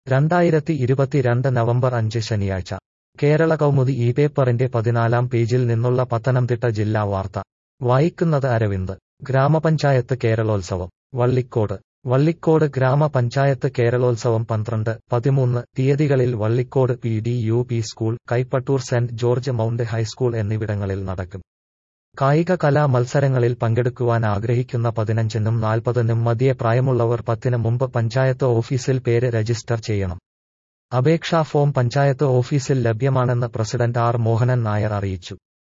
രണ്ടായിരത്തി ഇരുപത്തിരണ്ട് നവംബർ അഞ്ച് ശനിയാഴ്ച കേരള കൗമുദി ഈ പേപ്പറിന്റെ പതിനാലാം പേജിൽ നിന്നുള്ള പത്തനംതിട്ട ജില്ലാ വാർത്ത വായിക്കുന്നത് അരവിന്ദ് ഗ്രാമപഞ്ചായത്ത് കേരളോത്സവം വള്ളിക്കോട് വള്ളിക്കോട് ഗ്രാമപഞ്ചായത്ത് കേരളോത്സവം പന്ത്രണ്ട് പതിമൂന്ന് തീയതികളിൽ Vallikode P D U P school Kaipattoor Saint George Mount high school എന്നിവിടങ്ങളിൽ നടക്കും കായിക കലാ മത്സരങ്ങളിൽ പങ്കെടുക്കുവാൻ ആഗ്രഹിക്കുന്ന പതിനഞ്ചിനും നാൽപ്പതിനും മധ്യേ പ്രായമുള്ളവർ പത്തിന് മുമ്പ് പഞ്ചായത്ത് ഓഫീസിൽ പേര് രജിസ്റ്റർ ചെയ്യണം അപേക്ഷാ ഫോം പഞ്ചായത്ത് ഓഫീസിൽ ലഭ്യമാണെന്ന് പ്രസിഡന്റ് ആർ മോഹനൻ നായർ അറിയിച്ചു